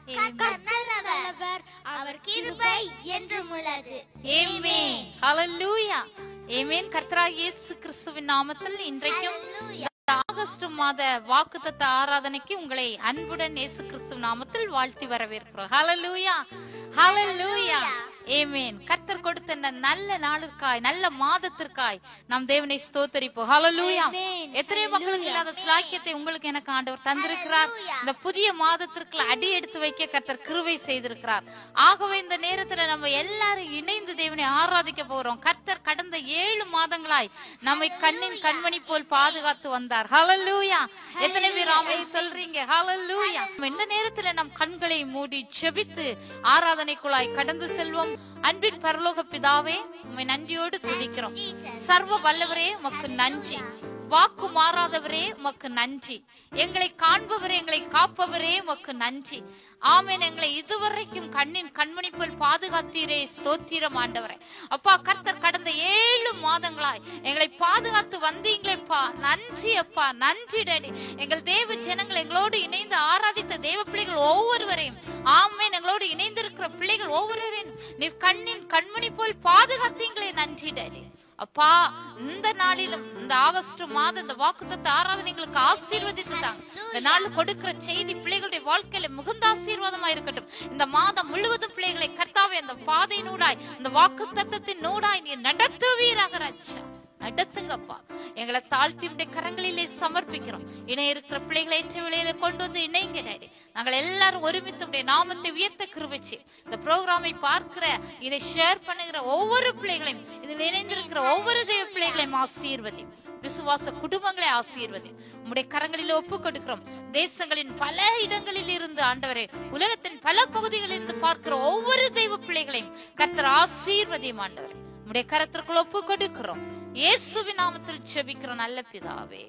கர்த்தர் நல்லவர் அவர் கிருபை என்றும் உள்ளது ஆமென் ஹalleluya ஆமென் கர்த்தராகிய இயேசு கிறிஸ்துவின் நாமத்தில் இன்றைக்கும் இந்த ஆகஸ்ட் மாத வாக்குத்தத்த ஆராதனைக்கு உங்களை அன்புடன் இயேசு கிறிஸ்து நாமத்தில் வாழ்த்தி வரவேற்கிறோம் ஹalleluya ஹalleluya ஆமென் கர்த்தர் கொடுத்த இந்த நல்ல நாளுக்காய் நல்ல மாதத்திற்காய் நாம் தேவனை ஸ்தோத்தரிப்போம் ஹalleluya எத்தனை மக்களுக்கு இல்லாத சாக்கியத்தை உங்களுக்கு எனக்கு ஆண்டவர் தந்திருக்கிறார் இந்த புதிய மாதத்திற்கு அடி எடுத்து வைக்க கர்த்தர் கிருபை செய்திருக்கிறார் ஆகவே இந்த நேரத்துல நம்ம எல்லாரும் இணைந்து தேவனை ஆராதிக்க போறோம் கர்த்தர் கடந்த ஏழு மாதங்களாய் நம்மை கண்ணின் கண்மணி போல் பாதுகாத்து வந்தார் ஹalleluya எத்தனை பேர் ஆமென் சொல்றீங்க ஹalleluya இந்த நேரத்துல நம் கண்களை மூடி செபித்து ஆராதனைக்குள்ளாய் கடந்து செல்வோம் அன்பின் பரலோக பிதாவே உம்மை நன்றியோடு துதிக்கிறோம் சர்வ வல்லவரே உமக்கு நன்றி வாக்கு மாறாதவரே உமக்கு நன்றி எங்களை காண்பவரே எங்களை காப்பவரே உமக்கு நன்றி ஆமென் எங்களை இதுவரைக்கும் கண்ணின் கண்மணி போல் பாதுகாத்தீரே ஸ்தோத்திரம் ஆண்டவரே அப்பா கர்த்தர் கடந்த ஏழு மாதங்களாய் எங்களை பாதுகாத்து வந்தீங்களேப்பா நன்றி அப்பா நன்றி டேடி எங்கள் தேவ ஜனங்கள் எங்களோடு இணைந்து ஆராதித்த தேவ பிள்ளைகள் ஒவ்வொருவரையும் ஆமென் எங்களோடு இணைந்திருக்கிற பிள்ளைகள் ஒவ்வொருவரையும் நீர் கண்ணின் கண்மணி போல் பாதுகாத்தீங்களே நன்றி டேடி அப்பா இந்த நாளிலும் இந்த ஆகஸ்ட் மாதம் இந்த வாக்குத்தத்த ஆராதனைகளுக்கு ஆசீர்வதித்து தாங்க இந்த நாள் கொடுக்கிற செய்தி பிள்ளைகளுடைய வாழ்க்கையில மிகுந்த ஆசீர்வாதமா இருக்கட்டும் இந்த மாதம் முழுவதும் பிள்ளைகளை கர்த்தாவே அந்த பாதையினூடாய் இந்த வாக்குத்தத்தத்தின் நூடாய் நீ நடத்துவீராக ராஜா நடத்துங்கப்பா எங்களை தாழ்த்தி உடைய கரங்களிலே சமர்ப்பிக்கிறோம் இணைய இருக்கிற பிள்ளைகளை ஏற்ற விலையில கொண்டு வந்து இணைங்க டாடி நாங்கள் எல்லாரும் ஒருமித்து உடைய நாமத்தை உயர்த்த கிருபிச்சு இந்த ப்ரோக்ராமை பார்க்கிற இதை ஷேர் பண்ணுகிற ஒவ்வொரு பிள்ளைகளையும் இதில் இணைந்திருக்கிற ஒவ்வொரு தேவ பிள்ளைகளையும் ஆசீர்வதி விசுவாச குடும்பங்களை ஆசீர்வதி உம்முடைய கரங்களில் ஒப்பு கொடுக்கிறோம் தேசங்களின் பல இடங்களில் இருந்து ஆண்டவரே உலகத்தின் பல பகுதிகளில் இருந்து பார்க்கிற ஒவ்வொரு தெய்வ பிள்ளைகளையும் கர்த்தர் ஆசீர்வதியும் ஆண்டவரே உம்முடைய கரத்திற்குள் ஒப்பு கொடுக்கிறோம் இயேசுவின் நாமத்தில் செபிக்கிற நல்ல பிதாவே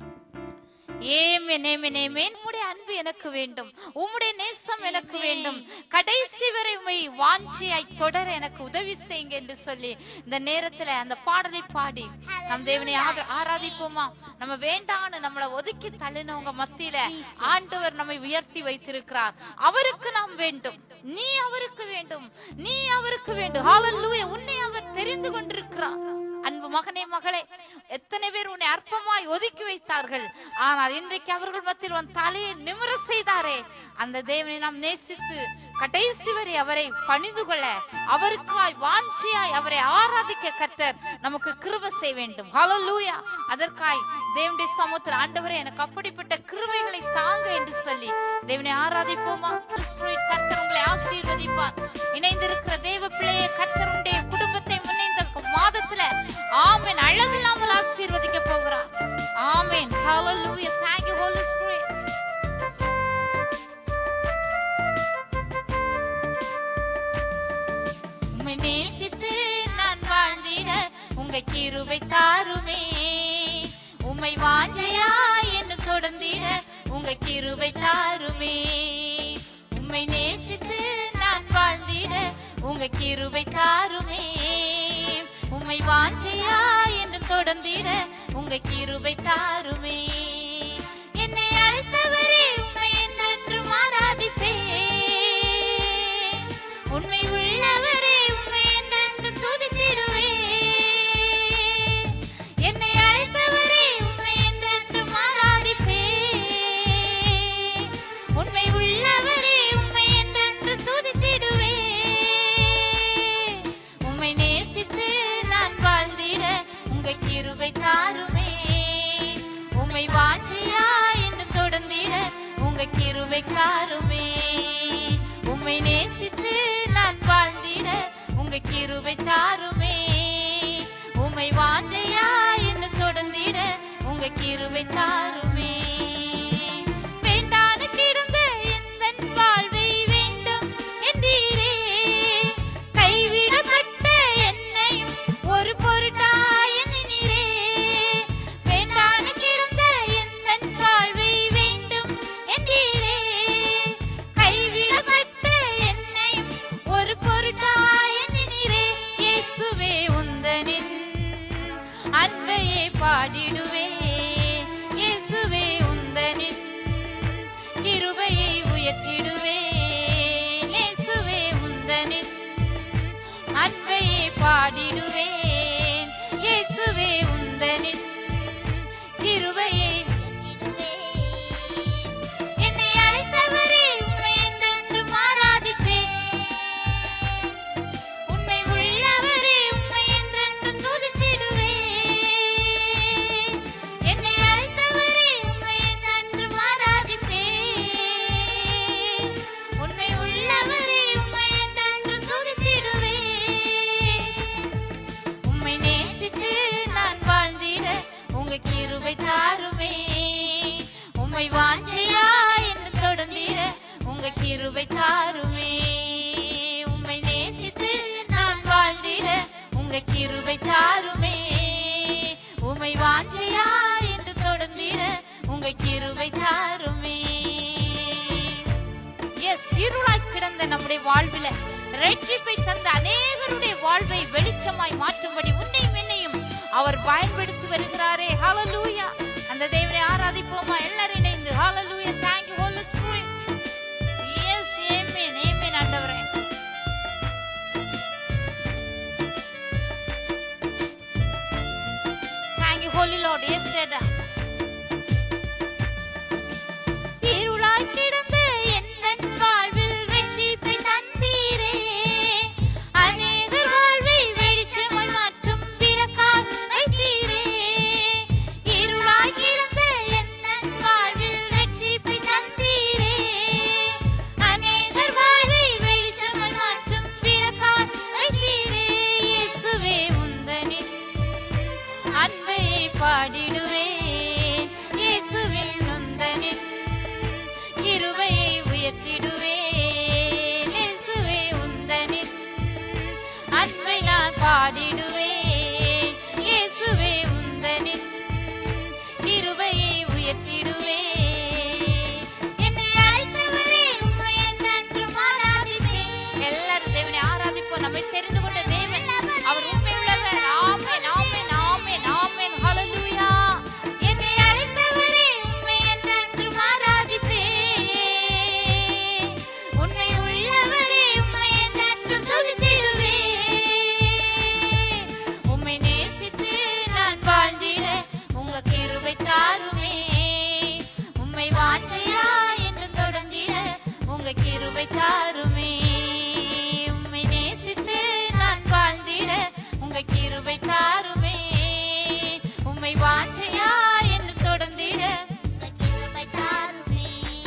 ஏமேன் ஏமேன் ஏமேன் உம்முடைய அன்பு எனக்கு வேண்டும் உம்முடைய நேசம் எனக்கு வேண்டும் கடைசி வரை உம்மை வாஞ்சியாய் தொடர எனக்கு உதவி செய்யுங்க என்று சொல்லி இந்த நேரத்துல அந்த பாடலை பாடி நம் தேவனை ஆத- ஆராதிப்போமா நம்ம வேண்டான்னு நம்மளை ஒதுக்கி தள்ளினவங்க மத்தியில ஆண்டவர் நம்மை உயர்த்தி வைத்திருக்கிறார் அவருக்கு நாம் வேண்டும் நீ அவருக்கு வேண்டும் நீ அவருக்கு வேண்டும் ஹalleluya உன்னை அவர் தெரிந்து கொண்டிருக்கிறார் அன்பு மகனே மகளே எத்தனை பேர் உன்னை அற்பமாய் ஒதுக்கி வைத்தார்கள் ஆனால் இன்றைக்கு அவர்கள் மத்தியில் உன் தலையை நிமிர செய்தாரே அந்த தேவனை நாம் நேசித்து கடைசி வரை அவரை பணிந்து கொள்ள அவருக்காய் வாஞ்சியாய் அவரை ஆராதிக்க கர்த்தர் நமக்கு கிருபை செய்ய வேண்டும் ஹalleluya அதற்காய் தேவனுடைய சமூகத்தில் ஆண்டவரே எனக்கு அப்படிப்பட்ட கிருபைகளை தாங்க என்று சொல்லி தேவனை ஆராதிப்போமா Spirit கர்த்தர் உங்களை ஆசீர்வதிப்பார் இணைந்திருக்கிற தேவ பிள்ளையை கர்த்தருடைய குடும்பத்தை முன்னிந்த மாதத்துல ஆமென் அளவில்லாமல் ஆசீர்வதிக்க போகிறார் ஆமென் ஹalleluya thank you holy spirit உம்மை நேசித்து நான் வாழ்ந்திட உங்க கிருபை தாருமே உம்மை வாஞ்சையா என்று தொடர்ந்திட உங்க கிருபை தாருமே உம்மை நேசித்து நான் வாழ்ந்திட உங்க கிருபை தாருமே உம்மை வாஞ்சையா என்று தொடர்ந்திட உங்க கிருபை தாருமே என்னை அழைத்தவரே உம்மை என்றென்றும் ஆராதிப்பேன் உண்மை உள்ளவரே உண்மை என்றென்று துதித்திடுவேன் என்னை அழைத்தவரே உண்மை என்றென்றும் ஆராதிப்பேன் உண்மை உள்ளவரே உண்மை என்றென்று துதித்திடுவேன் உம்மை நேசித்து நான் வாழ்ந்திட உங்க கிருபை தாருமே உம்மை வாஞ்சியா என்று தொடர்ந்திட உங்க கிருபை தாருமே உம்மை நேசித்து நான் வாழ்ந்திட உங்க கிருபை தாருமே உம்மை வாஞ்சையா என்று தொடர்ந்திட உங்க கிருபை தாருமே வேண்டான கிடந்த எந்தன் வாழ்வை வேண்டும் என்றீரே கைவிடப்பட்ட என்னையும் ஒரு பொருட்டாய் எண்ணினீரே வேண்டான கிடந்த எந்தன் வாழ்வை வேண்டும் என்றீரே கைவிடப்பட்ட என்னையும் ஒரு பொருட்டாய் எண்ணினீரே இயேசுவே உந்தனின் அன்பையே பாடிடுவே இயேசுவே உங்க கிருபை தாருமே உம்மை நேசித்து நான் வாழ்ந்திட உங்க கிருபை தாருமே உம்மை வாஞ்சியா என்று தொடர்ந்திட உங்க கிருபை தாருமே எஸ் இருளாய் கிடந்த நம்முடைய வாழ்வில ரட்சிப்பை தந்த அநேகருடைய வாழ்வை வெளிச்சமாய் மாற்றும்படி உன்னையும் என்னையும் அவர் பயன்படுத்தி வருகிறாரே ஹalleluya அந்த தேவனை ஆராதிப்போமா எல்லாரும் இணைந்து ஹalleluya thank you holy spirit yes amen amen ஆண்டவரே thank you holy lord yes dada இருளாய் கிடந்த எந்தன் வாழ்வில் ரட்சிப்பை தந்தீரே அநேகர் வாழ்வை வெளிச்சமாய் மாற்றும் விளக்காய் வைத்தீரே இருளாய் கிடந்த எந்தன் வாழ்வில் ரட்சிப்பை தந்தீரே அநேகர் வாழ்வை வெளிச்சமாய் மாற்றும் விளக்காய் வைத்தீரே இயேசுவே உந்தனின் அன்பை பாடிடுவேன் இயேசுவின் நொந்தனின் கிருபையை உயர்த்திடுவேன் இயேசுவே உந்தனின் அன்பை நான் பாடிடுவேன் இயேசுவே உந்தனின் கிருபையை உயர்த்திடுவேன் என்னை அழைத்தவரே உம்மை என்றென்றும் ஆராதிப்பேன் எல்லாரும் தேவனை ஆராதிப்போம் நம்மை தெரிந்து கொண்ட தேவன் அவர் உண்மை உள்ளவர் ஆமென் ஆமென் ஆமென் ஆமென் ஹalleluya என்னை அழைத்தவரே உம்மை என்றென்றும் ஆராதிப்பேன் உண்மை உள்ளவரே உம்மை என்றென்றும் துதித்திடுவேன் உம்மை நேசித்து நான் வாழ்ந்திட உங்க கிருபை தாருமே உம்மை வாஞ்சையா என்று தொடர்ந்திட உங்க கிருபை தாருமே உம்மை நேசித்து நான் வாழ்ந்திட உங்க கிருபை தாருமே உம்மை வாஞ்சையா என்று தொடர்ந்திட உங்க கிருபை தாருமே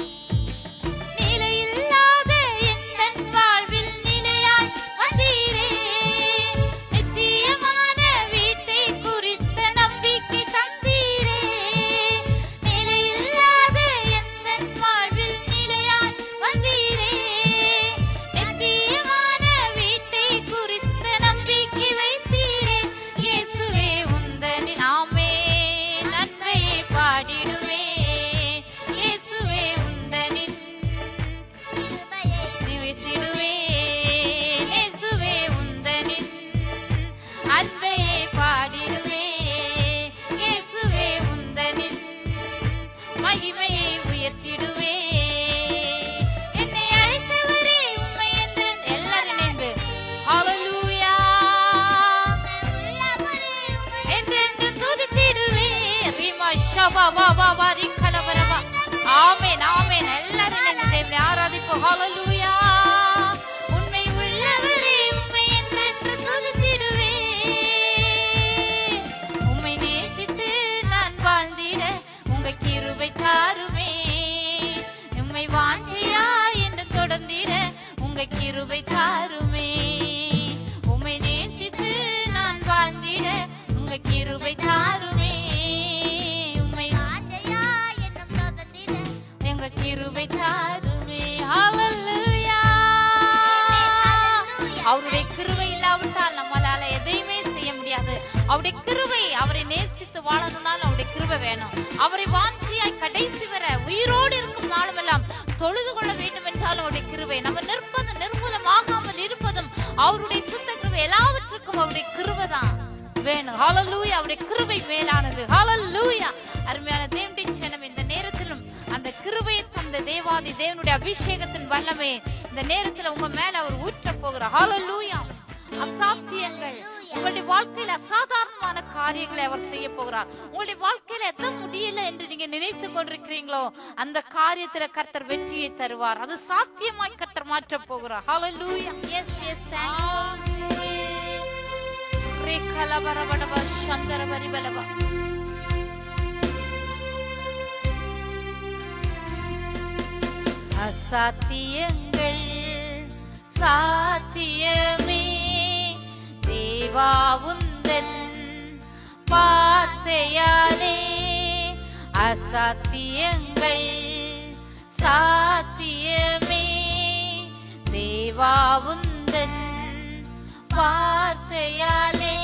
நிலையில்லாத எந்தன் வாழ்வில் நிலையாய் வந்தீரே நித்தியமான வீட்டை குறித்த நம்பிக்கை தந்தீரே நிலையில்லாத எந்தன் வாழ்வில் நிலையாய் வந்தீரே நித்தியமான வீட்டை குறித்த நம்பிக்கை வைத்தீரே இயேசுவே உந்தனின் ஆமே நன்மையை பாடிடுவே இயேசுவே உந்தனின் கிருபையை நிவித்திடுவேன் இயேசுவே உந்தனின் அன்பையை பாடிடுவேன் இயேசுவே உந்தனின் மகிமையை உயர்த்திடுவேன் என்னை அழைத்தவரே உம்மை என்றென்றும் எல்லாரும் இணைந்து ஹalleluya உள்ளவரே உம்மை என்றென்று துதித்திடுவேன் ரிமா ஷபா வா வா வா ரிக்கலவரவா ஆமென் ஆமென் எல்லாரும் இணைந்து தேவனை ஆராதிப்போம் ஹalleluya உண்மை உள்ளவரே உண்மை என்றென்று துதித்திடுவேன் உம்மை நேசித்து நான் வாழ்ந்திட உங்க கிருபை தாருமே உம்மை வாஞ்சியா என்று தொடர்ந்திட உங்க கிருபை தாருமே உம்மை நேசித்து நான் வாழ்ந்திட உங்க கிருபை தாருமே உம்மை ஆசையா என்னும் சோதத்திட எங்க கிருபை தாருமே ஹalleluya அவருடைய கிருபை இல்லாவிட்டால் நம்மளால எதையுமே செய்ய முடியாது அவருடைய கிருபை அவரை நேசித்து வாழணும்னாலும் அவருடைய கிருபை வேணும் அவரை வாஞ்சியாய் கடைசி வர உயிரோடு இருக்கும் நாளுமெல்லாம் தொழுது கொள்ள வேண்டும் என்றாலும் அவருடைய கிருபை நம்ம நிற்பதும் நிர்மூலமாகாமல் இருப்பதும் அவருடைய சுத்த கிருபை எல்லாவற்றுக்கும் அவருடைய கிருபை தான் வேணும் ஹalleluya அவருடைய கிருபை மேலானது ஹalleluya அருமையான தேவனுடைய ஜனம் இந்த நேரத்திலும் அந்த கிருபையை தந்த தேவாதி தேவனுடைய அபிஷேகத்தின் வல்லமே இந்த நேரத்துல உங்க மேல அவர் ஊற்ற போகிறார் ஹalleluya அசாத்தியங்கள் உங்களுடைய வாழ்க்கையில அசாதாரணமான காரியங்களை அவர் செய்ய போகிறார் உங்களுடைய வாழ்க்கையில எத்த முடியல என்று நீங்க நினைத்து கொண்டிருக்கிறீங்களோ அந்த காரியத்துல கர்த்தர் வெற்றியை தருவார் அது சாத்தியமாய் கர்த்தர் மாற்ற போகிறார் ஹalleluya எஸ் எஸ் thank you ரேகலபரபடப சந்தரபரிபலப அசாத்தியங்கள் சாத்தியமே தேவா உந்தன் வார்த்தையாலே அசாத்தியங்கள் சாத்தியமே உந்தன் வார்த்தையாலே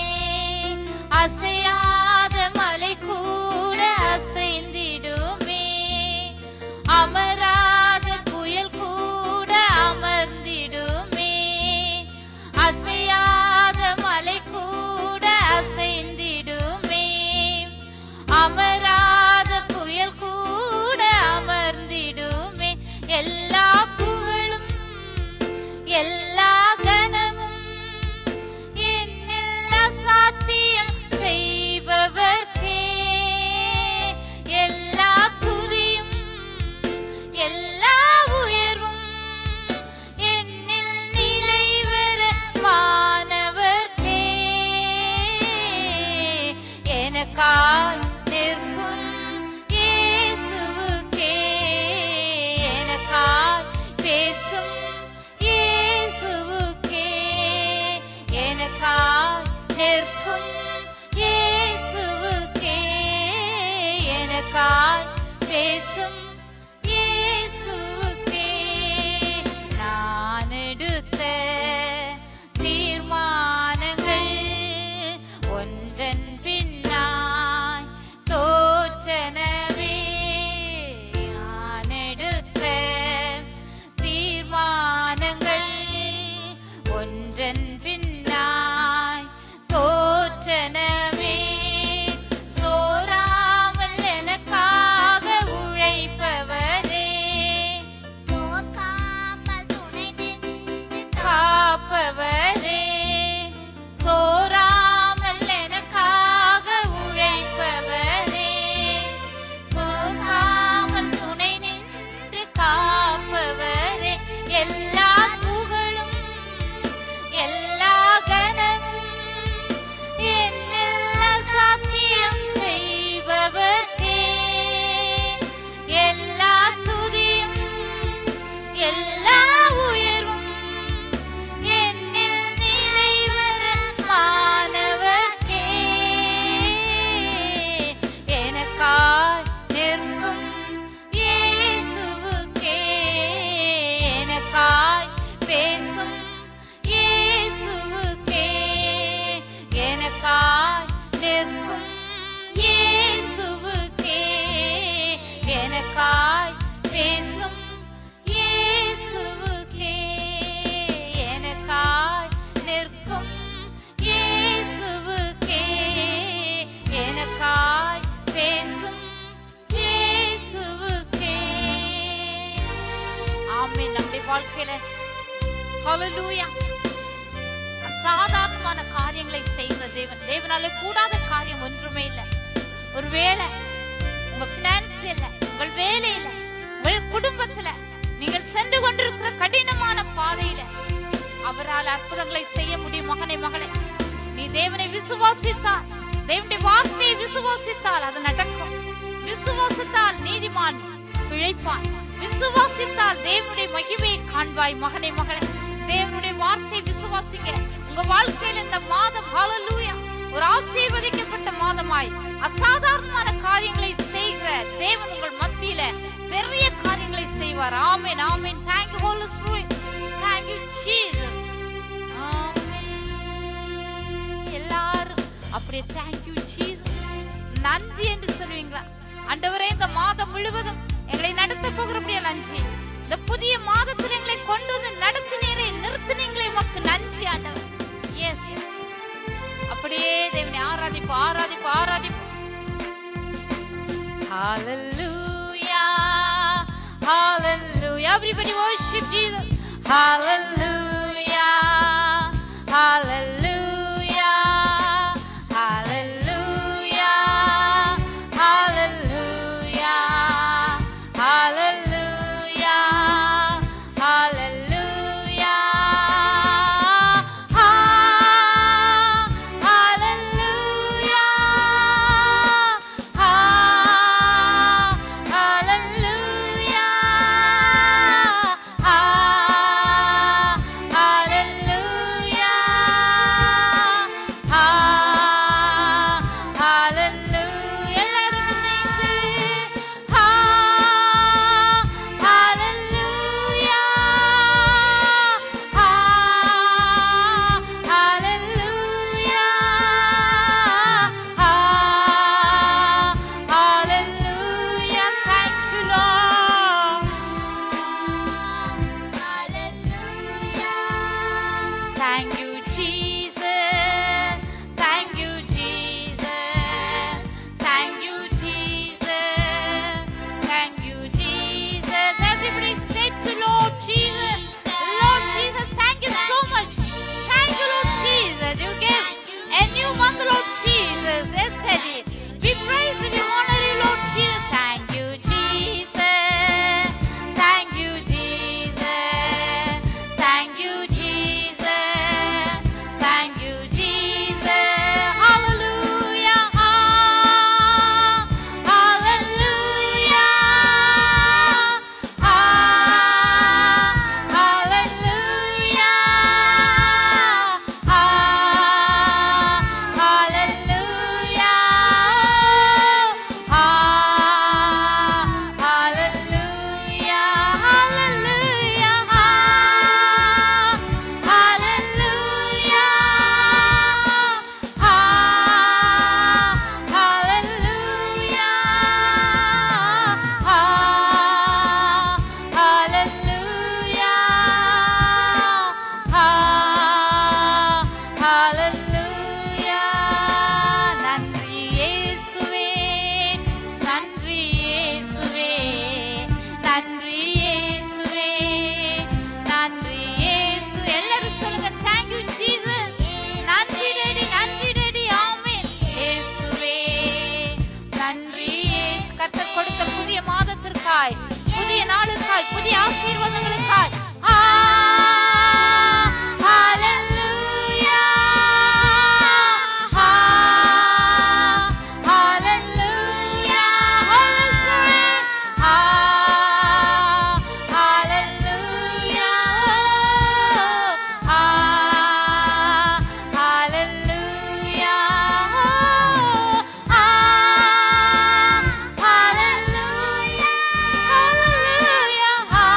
அசையாத மலை கூட அசைந்திடுமே அமராத புயல் கூட அமர்ந்திடுமே அசையாத மலை கூட அசைந்திடுமே அமராத புயல் கூட அமர்ந்திடுமே எல்லா புகழும் எல்லா கனமும் என்னெல்லா சாத்தியம் செய்பவர்க்கே எல்லா துதியும் எல்லா உயர்வும் என்னில் நிலைவர மாணவர்க்கே எனக்காய் நிற்கும் இயேசுவுக்கே எனக்காய் பேசும் இயேசுவுக்கே எனக்காய் நிற்கும் இயேசுவுக்கே எனக்காய் பேசும் இயேசுவுக்கே நான் எடுத்த தீர்மானங்கள் ஒன்றன் பின்னாய் தோற்றனவே நான் எடுத்த தீர்மானங்கள் ஒன்றன் பின்னாய் தோற்றனவே சோராமல் எனக்காக உழைப்பவரே தோற்காமல் துணை நின்று காப்பவரே சோராமல் எனக்காக உழைப்பவரே சோராமல் துணை நின்று காப்பவரே எல்லா புகழும் எல்லா கனமும் என்னெல்லா சாத்தியம் செய்பவர்க்கே எல்லா துதியும் எல்லா உயர்வும் என்னில் நிலைவர மாணவர்க்கே எனக்காய் நிற்கும் இயேசுவுக்கே எனக்காய் பேசும் இயேசுவுக்கே எனக்காய் நிற்கும் இயேசுவுக்கே எனக்காய் பேசும் இயேசுவுக்கே எனக்காய் நிற்கும் இயேசுவுக்கே எனக்காய் பேசும் இயேசுவுக்கே ஆமென் நம்முடைய வாழ்க்கையில ஹalleluya அசாதாரணமான காரியங்களை செய்கிற தேவன் தேவனாலே கூடாத காரியம் ஒன்றுமே இல்லை ஒருவேளை உங்க பினான்சியல்ல உங்கள் வேலையில உங்கள் குடும்பத்துல நீங்கள் சென்று கொண்டிருக்கிற கடினமான பாதையில அவரால் அற்புதங்களை செய்ய முடியும் மகனே மகளே நீ தேவனை விசுவாசித்தால் தேவனுடைய வார்த்தையை விசுவாசித்தால் அது நடக்கும் விசுவாசித்தால் நீதிமான் பிழைப்பான் விசுவாசித்தால் தேவனுடைய மகிமையை காண்பாய் மகனே மகளே தேவனுடைய வார்த்தை விசுவாசிங்க உங்க வாழ்க்கையில் இந்த மாதம் ஹalleluya ஒரு ஆசீர்வதிக்கப்பட்ட மாதமாய் அசாதாரணமான காரியங்களை செய்கிற தேவன் உங்கள் மத்தியில பெரிய காரியங்களை செய்வார் ஆமென் ஆமென் thank you holy spirit thank you jesus ஆமென் எல்லாரும் அப்படியே thank you jesus நன்றி என்று சொல்வீங்களா ஆண்டவரே இந்த மாதம் முழுவதும் எங்களை நடத்த போகிறபடியா நன்றி இந்த புதிய மாதத்தில் எங்களை கொண்டு வந்து நடத்தினீரே நிறுத்தினீங்களே உமக்கு நன்றி ஆண்டவர் எஸ் அப்படியே தேவனை ஆராதிப்பு ஆராதிப்பு ஆராதிப்பு Hallelujah. Hallelujah. Everybody worship Jesus. Hallelujah. Hallelujah. Hallelujah. Hallelujah. Hallelujah. Hallelujah. Ah, hallelujah. Ah, hallelujah. Ah, புதிய ஆசீர்வாதங்களுக்காய் ஆ, ஹalleluya. ஆ, ஹalleluya. Holy Spirit. Ah, hallelujah. Ah, hallelujah. Ah, hallelujah. Hallelujah.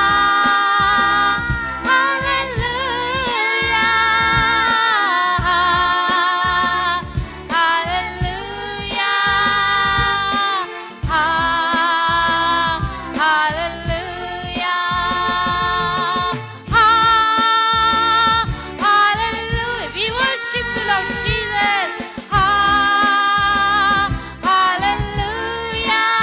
We worship you, Lord Jesus. Hallelujah.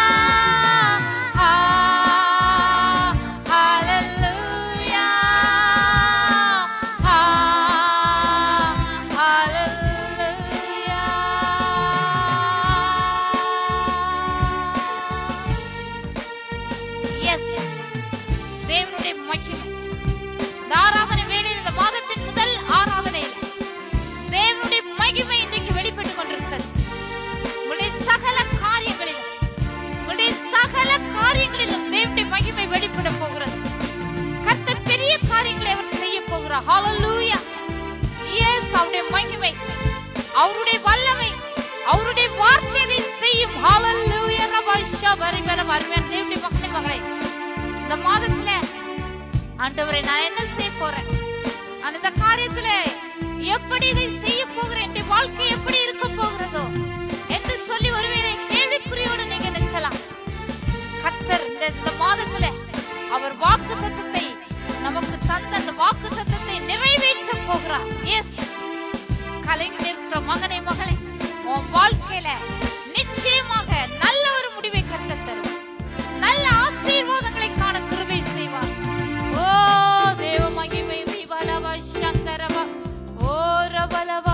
தேவனுடைய மகிமை இந்த ஆராதனை வேளையில் இந்த மாதத்தின் முதல் ஆராதனையில் தேவனுடைய மகிமை இன்றைக்கு வெளிப்பட்டுக் கொண்டிருக்கிறது உங்களுடைய சகல காரியங்களிலும் உங்களுடைய சகல காரியங்களிலும் தேவனுடைய மகிமை வெளிப்பட போகிறது கர்த்தர் பெரிய காரியங்களை அவர் செய்ய போகிறார் ஹalleluya எஸ் அவருடைய மகிமை அவருடைய வல்லமை அவருடைய வார்த்தை இதை செய்யும் ஹalleluya ரபாஷா பரிவர வருவேன் தேவனுடைய மகனே மகளே இந்த மாதத்துல ஆண்டவரே நான் என்ன செய்ய போறேன் நான் இந்த காரியத்துல எப்படி இதை செய்ய போகிறேன் என் வாழ்க்கை எப்படி இருக்க போகிறதோ என்று சொல்லி ஒருவேளை கேள்விக்குறியோடு நீங்க நிற்கலாம் கத்தர் இந்த இந்த மாதத்துல அவர் வாக்கு தத்தத்தை நமக்கு தந்த அந்த வாக்கு தத்தத்தை நிறைவேற்ற போகிறார் எஸ் கலைஞர் இருக்கிற மகனே மகளே உன் வாழ்க்கையில நிச்சயமாக நல்ல ஒரு முடிவை கத்த தரும் நல்ல ஆசீர்வாதங்களை காண கிருபை செய்வார் ஓ தேவ மகிமை விபலவ சந்தரவ ஓ ரபலவா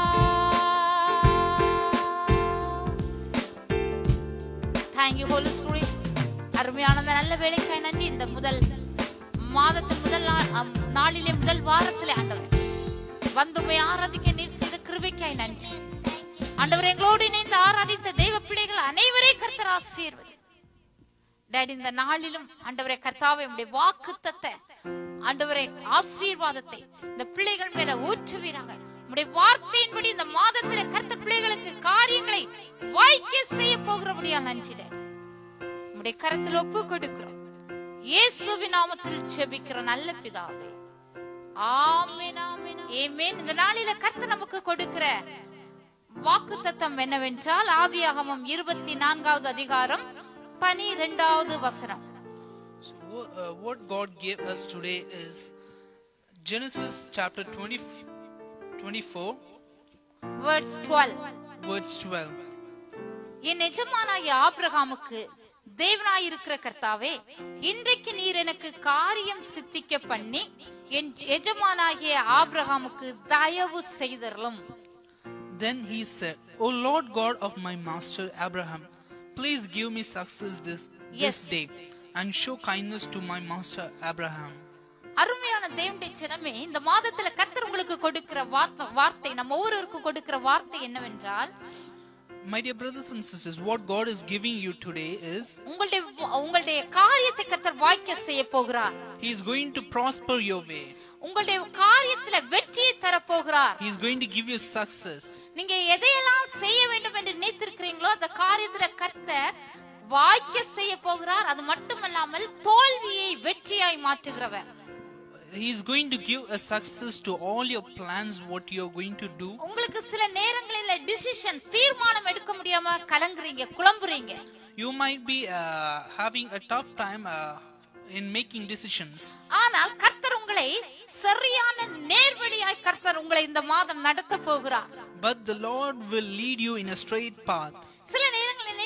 தேங்க்யூ ஹோலி ஸ்பிரிட் அருமையான அந்த நல்ல வேலைக்காய் நன்றி இந்த முதல் மாதத்தின் முதல் நாள் அம், நாளிலே முதல் வாரத்திலே ஆண்டவர் வந்துமை ஆராதிக்க நீர் செய்த கிருபைக்காய் நன்றி ஆண்டவர் எங்களோடு இணைந்து ஆராதித்த தெய்வ பிள்ளைகள் அனைவரே கர்த்தர் ஆசீர்வதி டாடி இந்த நாளிலும் ஆண்டவரே கர்த்தாவே உம்முடைய வாக்குத்தத்தை ஆண்டவரே ஆசீர்வாதத்தை இந்த பிள்ளைகள் மேல ஊற்றுவீராங்க உம்முடைய வார்த்தையின்படி இந்த மாதத்திலே கர்த்தர் பிள்ளைகளுக்கு காரியங்களை வாய்க்க செய்ய போகிறபடியா நன்றிட உம்முடைய கரத்தில் ஒப்பு கொடுக்கிறோம் இயேசுவின் நாமத்தில் செபிக்கிறோம் நல்ல பிதாவே ஆமென் ஆமென் ஆமென் இந்த நாளில கர்த்தர் நமக்கு கொடுக்கிற வாக்குத்தத்தம் என்னவென்றால் ஆதியாகமம் இருபத்தி நான்காவது அதிகாரம் பனிரெண்டாவது வசனம் So, wha- uh, what God gave us today is Genesis chapter 20, 24, words twelve verse 12. என் எஜமானாகிய ஆபிரகாமுக்கு தேவனாய் இருக்கிற கர்த்தாவே இன்றைக்கு நீர் எனக்கு காரியம் சித்திக்க பண்ணி என் எஜமானாகிய ஆபிரகாமுக்கு தயவு செய்தரலும் Then he said, O Lord God of my master Abraham, please give me success this, this Yes. day and show kindness to my master Abraham. அருமையான தேவனுடைய ஜனமே இந்த மாதத்துல கர்த்தர் உங்களுக்கு கொடுக்கிற வார்த்தை வார்த்தை நம்ம ஒவ்வொருவருக்கும் கொடுக்கிற வார்த்தை என்னவென்றால் My dear brothers and sisters, what God is giving you today is உங்களுடைய உங்களுடைய காரியத்தை கர்த்தர் வாய்க்க செய்ய போகிறார் He is going to prosper your way. உங்களுடைய காரியத்துல வெற்றியை தர போகிறார் He is going to give you success. நீங்க எதையெல்லாம் செய்ய வேண்டும் என்று நினைத்திருக்கிறீங்களோ அந்த காரியத்துல கர்த்தர் வாய்க்க செய்ய போகிறார் அது மட்டுமல்லாமல் தோல்வியை வெற்றியாய் மாற்றுகிறவர் He is going to give a success to all your plans, what you are going to do. உங்களுக்கு சில நேரங்களில டிசிஷன் தீர்மானம் எடுக்க முடியாம கலங்குறீங்க குழம்புறீங்க You might be uh, having a tough time uh, in making decisions. ஆனால் கர்த்தர் உங்களை சரியான நேர்வழியாய் கர்த்தர் உங்களை இந்த மாதம் நடத்த போகிறார் But the Lord will lead you in a straight path. சில நேரங்களில் நினைக்கிறீங்க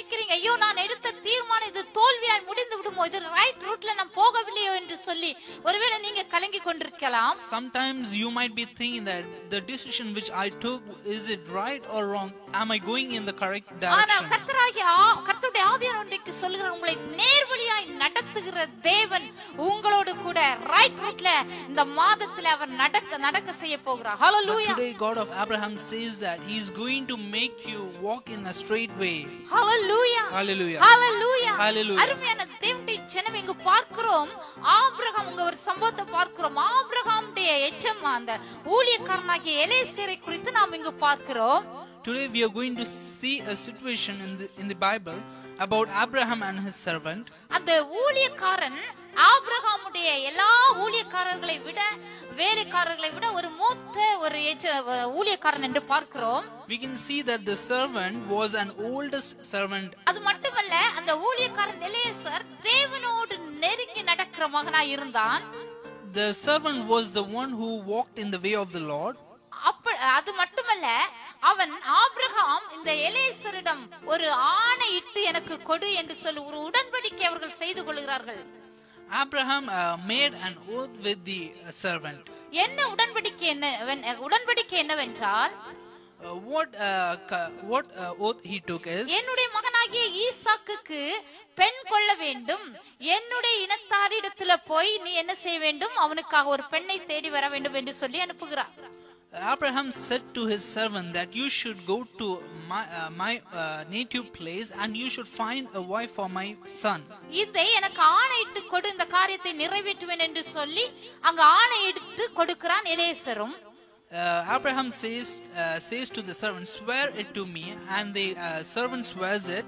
ஐயோ நான் எடுத்த தீர்மானம் இது தோல்வியாய் முடிந்து விடுமோ இது ரைட் ரூட்ல நான் போகவில்லையோ என்று சொல்லி ஒருவேளை நீங்க கலங்கி கொண்டிருக்கலாம் Sometimes you might be thinking that the decision which I took is it right or wrong? Am I going in the correct ஆனால் direction? கர்த்தராகிய ஆ- கர்த்தருடைய ஆவியார் ஒன்றைக்கு சொல்லுகிற உங்களை நேர்வழியாய் நடத்துகிற தேவன் உங்களோடு கூட ரைட் ரூட்ல இந்த மாதத்துல அவர் நடக்க நடக்க செய்ய போகிறார் But hallelujah today, God of Abraham says that He is going to make you walk in a straight way. ஹalleluya Hallelujah. ஹalleluya Hallelujah. அருமையான தேவனுடைய ஜனம் இங்கு பார்க்கிறோம் ஆபிரகாம் உங்க ஒரு சம்பவத்தை பார்க்கிறோம் ஆபிரகாமுடைய எச்சம் அந்த ஊழியக்காரனாகிய எலேசரை குறித்து நாம் இங்கு பார்க்கிறோம் Today, we are going to see a situation in the in the Bible about Abraham and his servant. அந்த ஊழியக்காரன் ஆபிரகாமுடைய எல்லா ஊழியக்காரர்களை விட வேலைக்காரர்களை விட ஒரு மூத்த ஒரு எஜ- ஊழியக்காரன் என்று பார்க்கிறோம் We can see that the servant was an oldest servant. அது மட்டுமல்ல அந்த ஊழியக்காரன் எலேசர் தேவனோடு நெருங்கி நடக்கிற மகனாய் இருந்தான் The servant was the one who walked in the way of the Lord. அப்ப அது மட்டுமல்ல அவன் ஆபிரகாம் இந்த எலேசரிடம் ஒரு ஆணையிட்டு எனக்கு கொடு என்று சொல்லி ஒரு உடன்படிக்கை அவர்கள் செய்து கொள்கிறார்கள் Abraham uh, made an oath with the uh, servant. என்ன உடன்படிக்கை என்ன வென்- உடன்படிக்கை என்னவென்றால் Uh, what uh, ca- what uh, oath he took is என்னுடைய மகனாகிய ஈசாக்குக்கு பெண் கொள்ள வேண்டும் என்னுடைய இனத்தாரிடத்துல போய் நீ என்ன செய்ய வேண்டும் அவனுக்காக ஒரு பெண்ணை தேடி வர வேண்டும் என்று சொல்லி அனுப்புகிறார் Abraham said to his servant that you should go to my uh, my uh, native place and you should find a wife for my son. இதை எனக்கு ஆணையிட்டு கொடு இந்த காரியத்தை நிறைவேற்றுவேன் என்று சொல்லி அங்க ஆணையிட்டு கொடுக்கிறான் எலேசரும் Uh, Abraham says uh, says to the servant, "Swear it to me," and the uh, servant swears it.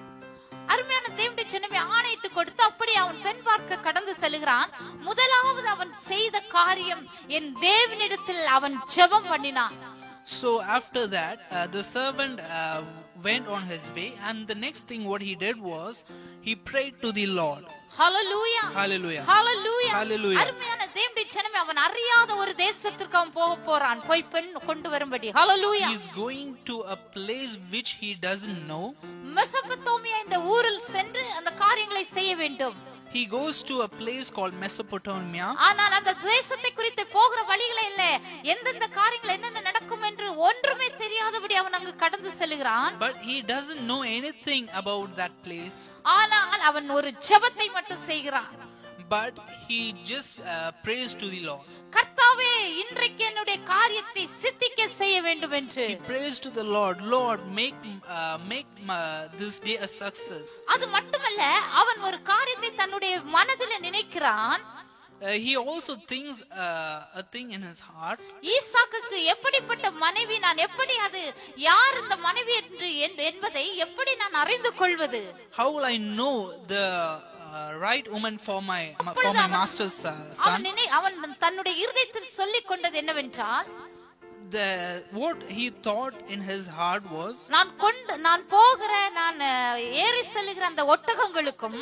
அருமையான தேவனுடைய சின்னவை ஆணையிட்டு கொடுத்து அப்படி அவன் பெண் பார்க்க கடந்து செல்கிறான் முதலாவது அவன் செய்த காரியம் என் தேவனிடத்தில் அவன் ஜெபம் பண்ணினான் So after that, uh, the servant uh, went on his way, and the next thing what he did was he prayed to the Lord. Hallelujah Hallelujah. ஹalleluya Hallelujah. அருமையான தேவனுடைய ஜனமே அவன் அறியாத ஒரு தேசத்திற்கு அவன் போக போறான் போய் பெண் கொண்டு வரும்படி ஹalleluya He's going to a place which he doesn't know. மெசபத்தோமியா என்ற ஊரில் சென்று அந்த காரியங்களை செய்ய வேண்டும் He goes to a place called Mesopotamia. ஆனால் அந்த தேசத்தை குறித்து போகிற வழிகளே இல்ல எந்தெந்த காரியங்கள் என்னென்ன நடக்கும் என்று ஒன்றுமே தெரியாதபடி அவன் அங்கு கடந்து செல்கிறான் But he doesn't know anything about that place. ஆனால் அவன் ஒரு ஜெபத்தை மட்டும் செய்கிறான் But he just uh, prays to the Lord. கர்த்தாவே இன்றைக்கு என்னுடைய காரியத்தை சித்திக்க செய்ய வேண்டும் என்று He prays to the Lord, Lord, make uh, make my, this day a success. அது மட்டுமல்ல அவன் ஒரு காரியத்தை தன்னுடைய மனதில் நினைக்கிறான் Uh, he also thinks uh, a thing in his heart. ஈசாக்குக்கு எப்படிப்பட்ட மனைவி நான் எப்படி அது யார் இந்த மனைவி என்று என்- என்பதை எப்படி நான் அறிந்து கொள்வது How will I know the uh, right woman for my for அப்பொழுது my அவன்- master's uh, அவன் son? நினை அவன் தன்னுடைய இருதயத்தில் சொல்லிக் கொண்டது என்னவென்றால் The what he thought in his heart was நான் கொண்டு நான் போகிற நான் அஹ், ஏறி செல்லுகிற அந்த ஒட்டகங்களுக்கும்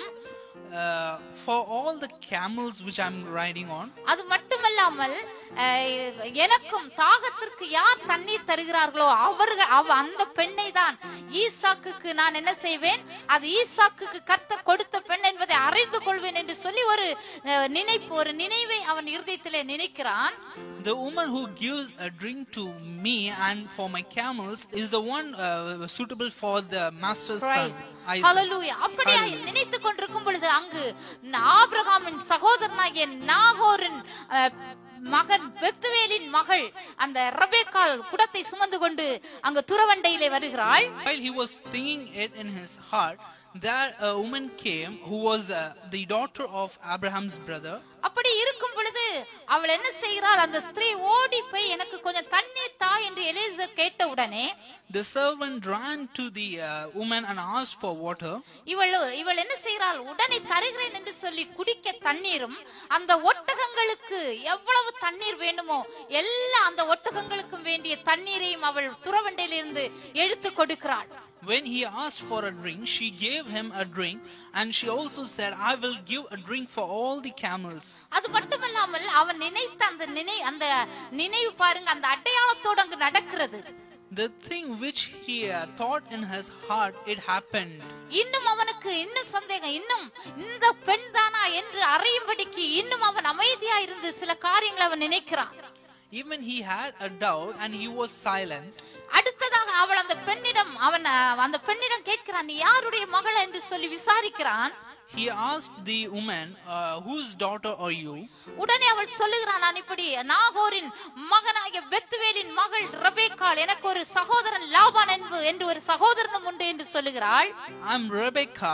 uh, for all the camels which I'm riding on. அது மட்டுமல்லாமல் அஹ், எனக்கும் தாகத்திற்கு யார் தண்ணீர் தருகிறார்களோ அவர்கள் அவ அந்த பெண்ணை தான் ஈசாக்குக்கு நான் என்ன செய்வேன் அது ஈசாக்குக்கு கர்த்தர் கொடுத்த பெண் என்பதை அறிந்து கொள்வேன் என்று சொல்லி ஒரு அஹ், நினைப்பு ஒரு நினைவை அவன் இருதயத்திலே நினைக்கிறான் The woman who gives a drink to me and for my camels is the one uh, suitable for the master's son. Isaac. Hallelujah. அப்படியா நினைத்துக் கொண்டிருக்கும் பொழுது அங்கு ஆபிரகாமின் சகோதரனாகிய நாகோரின் அஹ், மகன் பெத்துவேலின் மகள் அந்த ரபேக்கால் குடத்தை சுமந்து கொண்டு அங்கு துறவண்டையிலே வருகிறாள் While he was thinking it in his heart, there a woman came who was uh, the daughter of Abraham's brother. அப்படி இருக்கும் பொழுது அவள் என்ன செய்கிறாள் அந்த ஸ்திரீ ஓடி போய் எனக்கு கொஞ்சம் தண்ணீர் தா என்று எலிசர் கேட்ட உடனே The servant ran to the uh, woman and asked for water. இவள் இவள் என்ன செய்கிறாள் உடனே தருகிறேன் என்று சொல்லி குடிக்க தண்ணீரும் அந்த ஒட்டகங்களுக்கு எவ்வளவு தண்ணீர் வேண்டுமோ எல்லா அந்த ஒட்டகங்களுக்கும் வேண்டிய தண்ணீரையும் அவள் துறவண்டையிலிருந்து எடுத்து கொடுக்கிறாள் When he asked for a drink, she gave him a drink, and she also said, I will give a drink for all the camels. அது மட்டுமல்லாமல் அவன் நினைத்த அந்த நினை அந்த நினைவு பாருங்க அந்த அடையாளத்தோடு அங்கு நடக்கிறது The thing which he uh, thought in his heart, it happened. இன்னும் அவனுக்கு இன்னும் சந்தேகம் இன்னும் இந்த பெண் தானா என்று அறியும்படிக்கு இன்னும் அவன் அமைதியா இருந்து சில காரியங்களை அவன் நினைக்கிறான் Even he had a doubt and he was silent. அடுத்ததாக அவள் அந்த பெண்ணிடம் அவன் அஹ், அந்த பெண்ணிடம் கேட்கிறான் நீ யாருடைய மகள் என்று சொல்லி விசாரிக்கிறான் He asked the woman, uh, Whose daughter are you? உடனே அவள் சொல்லுகிறான் நான் இப்படி நாகோரின் மகனாகிய பெத்துவேலின் மகள் ரபேக்காள் எனக்கு ஒரு சகோதரன் லாபான் என்பு என்று ஒரு சகோதரனும் உண்டு என்று சொல்லுகிறாள் I'm Rebecca.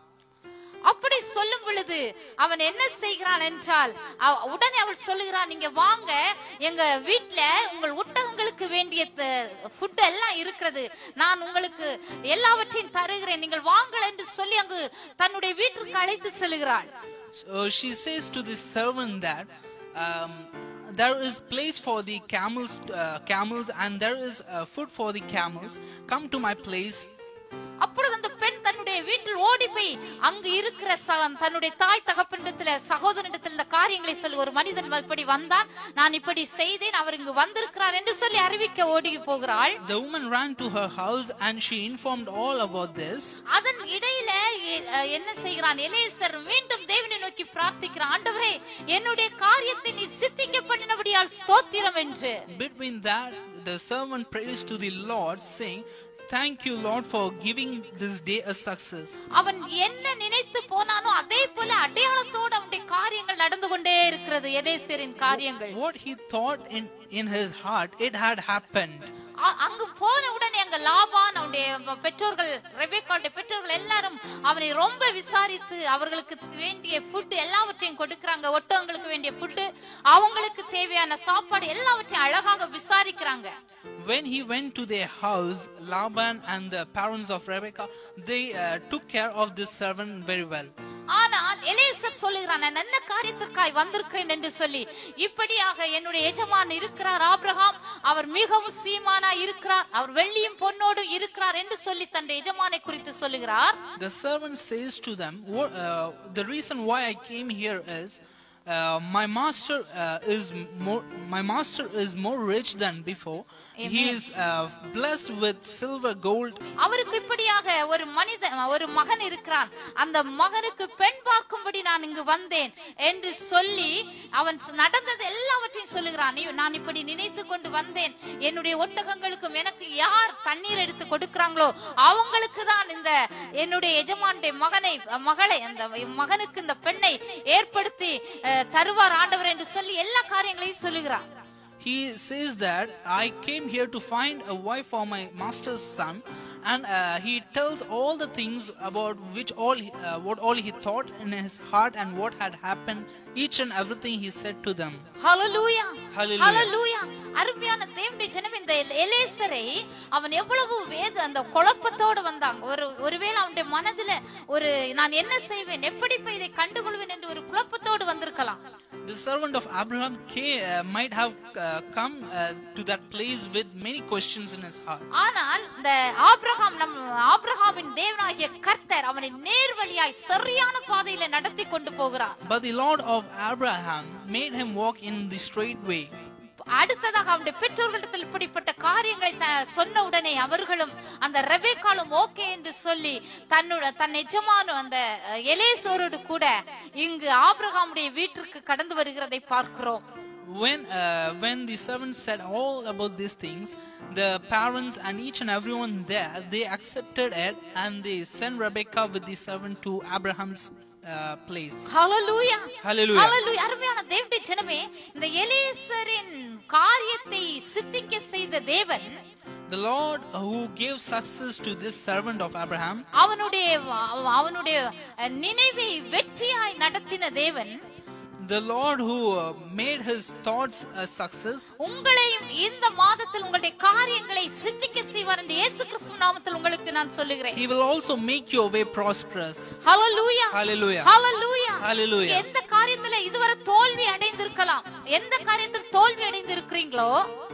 அப்படி சொல்லும் பொழுது அவன் என்ன செய்கிறான் என்றால் அவ- உடனே அவள் சொல்லுகிறான் நீங்க வாங்க எங்க வீட்ல உங்கள் ஒட்டகங்களுக்கு வேண்டிய ஃபுட் எல்லாம் இருக்கிறது நான் உங்களுக்கு எல்லாவற்றையும் தருகிறேன் நீங்கள் வாங்கள் என்று சொல்லி அங்கு தன்னுடைய வீட்டிற்கு அழைத்து செல்கிறாள் So she says to the servant that um, there is place for the camels, uh, camels, and there is uh, food for the camels. Come to my place. அப்பொழுது அந்த பெண் தன்னுடைய வீட்டில் ஓடி போய் அங்கு இருக்கிற ச- தன்னுடைய தாய் தகப்பனிடத்துல சகோதரனிடத்தில் இந்த காரியங்களை சொல்லி ஒரு மனிதன் இப்படி வந்தான் நான் இப்படி செய்தேன் அவர் இங்கு வந்திருக்கிறார் என்று சொல்லி அறிவிக்க ஓடி போகிறாள் The woman ran to her house and she informed all about this. அதன் இடையில எ- அஹ் என்ன செய்கிறான் எலேசர் மீண்டும் தேவனை நோக்கி பிரார்த்திக்கிறான் ஆண்டவரே என்னுடைய காரியத்தை நீ சித்திக்க பண்ணினபடியால் ஸ்தோத்திரம் என்று Between that, the servant prays to the Lord, saying, Thank you, Lord, for giving this day a success. அவன் என்ன நினைத்து போனானோ அதே போல அடையாளத்தோடு அவனுடைய காரியங்கள் நடந்து கொண்டே இருக்கிறது எலேசரின் காரியங்கள் What he thought in, in his heart, it had happened. அ- அங்கு போன உடனே அங்க லாபான் அவனுடைய ப- பெற்றோர்கள் ரெபேக்காவுடைய பெற்றோர்கள் எல்லாரும் அவனை ரொம்ப விசாரித்து அவர்களுக்கு வேண்டிய ஃபுட் எல்லாவற்றையும் கொடுக்கறாங்க ஒட்டகங்களுக்கு வேண்டிய ஃபுட் அவங்களுக்கு தேவையான சாப்பாடு எல்லாவற்றையும் அழகாக விசாரிக்கிறாங்க When he went to their house, Laban and the parents of Rebekah, they uh, took care of this servant very well. ஆனால் எலேசர் சொல்லுகிறான் நான் என்ன காரியத்திற்காய் வந்திருக்கிறேன் என்று சொல்லி இப்படியாக என்னுடைய எஜமான் இருக்கிறார் ஆபிரகாம் அவர் மிகவும் சீமானா இருக்கிறார் அவர் வெள்ளியும் பொன்னோடும் இருக்கிறார் என்று சொல்லி தன்னுடைய எஜமானை குறித்து சொல்லுகிறார் The servant says to them, "What- uh, The reason why I came here is uh, my master uh, is more my master is more rich than before. He Amen. is uh, blessed with silver, gold, அவருக்கு இப்படியாக ஒரு மனிதன் ஒரு மகன் இருக்கிறான் அந்த மகனுக்கு பெண் பார்க்கும்படி நான் இங்கு வந்தேன் என்று சொல்லி அவன் நடந்தது எல்லாவற்றையும் சொல்லுகிறான் நீ- நான் இப்படி நினைத்து கொண்டு வந்தேன் என்னுடைய ஒட்டகங்களுக்கும் எனக்கு யார் தண்ணீர் எடுத்து கொடுக்கறாங்களோ அவங்களுக்கு தான் இந்த என்னுடைய எஜமானுடைய மகனை மகளை அந்த மகனுக்கு இந்த பெண்ணை ஏற்படுத்தி அஹ், தருவார் ஆண்டவர் என்று சொல்லி எல்லா காரியங்களையும் சொல்லுகிறார் He says that I came here to find a wife for my master's son, and uh, he tells all the things about which all he- uh, what all he thought in his heart and what had happened, each and everything he said to them. Hallelujah Hallelujah. ஹalleluya அருமையான தேவனுடைய ஜனம் இந்த L- எலேசரை அவன் எவ்வளவு வேத அந்த குழப்பத்தோடு வந்தாங்க ஒரு ஒருவேளை அவனுடைய மனதுல ஒரு நான் என்ன செய்வேன் எப்படி போய் இதை கண்டுகொள்வேன் என்று ஒரு குழப்பத்தோடு வந்திருக்கலாம் The servant of Abraham came, uh, might have uh, come uh, to that place with many questions in his heart. ஆனால் இந்த ஆபிரகாம் நம் ஆபிரகாமின் தேவனாகிய கர்த்தர் அவனை நேர்வழியாய் சரியான பாதையில நடத்தி கொண்டு போகிறார் But the Lord of Abraham made him walk in the straight way. அடுத்ததாக அவனுடைய பெற்றோர்களிடத்தில் இப்படிப்பட்ட காரியங்களை த- சொன்ன உடனே அவர்களும் அந்த ரெபேக்காலும் ஓகே என்று சொல்லி தன்னோட தன் எஜமானும் அந்த அஹ், எலேசோரோடு கூட இங்கு ஆபிரகாமுடைய வீட்டிற்கு கடந்து வருகிறதை பார்க்கிறோம் When uh, when the servants said all about these things, the parents and each and everyone there they accepted it and they sent Rebecca with the servant to Abraham's uh, place. Hallelujah Hallelujah. ஹalleluya அருமையான தேவனுடைய ஜனமே இந்த எலேசரின் காரியத்தை சித்திக்க செய்த தேவன் The Lord who gave success to this servant of Abraham, அவனுடைய அவனுடைய அஹ், நினைவை வெற்றியாய் நடத்தின தேவன் the Lord who uh, made his thoughts a success, உங்களையும் இந்த மாதத்தில் உங்களுடைய காரியங்களை சித்திக்க செய்வார் என்று இயேசு கிறிஸ்து நாமத்தில் உங்களுக்கு நான் சொல்லுகிறேன் He will also make your way prosperous. Hallelujah Hallelujah. ஹalleluya Hallelujah. எந்த காரியத்துல இதுவரை தோல்வி அடைந்திருக்கலாம் எந்த காரியத்தில் தோல்வி அடைந்திருக்கிறீங்களோ